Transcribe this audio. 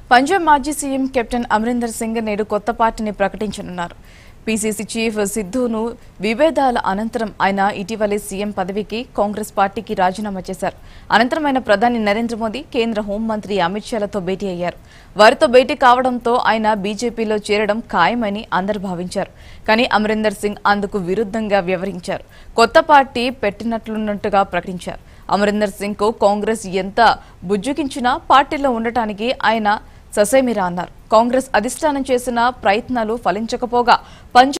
పంజాబ్ మాజీ CM captain Amarinder Singh నేడు కొత్త పార్టీని ప్రకటించనున్నారు పీసీసీ చీఫ్ సిద్ధును విభేదాల అనంతరం ఆయన ఇటీవలే సీఎం పదవికి కాంగ్రెస్ పార్టీకి రాజీనామా చేశారు అనంతరం ఆయన ప్రధాని నరేంద్ర మోదీ కేంద్ర హోంమంత్రి అమిత్ షాలతో భేటీ అయ్యారు వారితో భేటీ కావడంతో ఆయన బీజేపీలో చేరడం ఖాయమని అందరు భావించారు కానీ అమరీందర్ సింగ్ అందుకు విరుద్ధంగా వ్యవహరించారు కొత్త పార్టీ పెట్టినట్లున్నట్టుగా ప్రకటించారు అమరీందర్ సింగ్ కు కాంగ్రెస్ ఎంత బుజ్జుకించినా పార్టీలో ఉండటానికి ఆయన ససేమిరా అన్నారు కాంగ్రెస్ అధిష్టానం చేసిన ప్రయత్నాలు ఫలించకపోగా పంజాబ్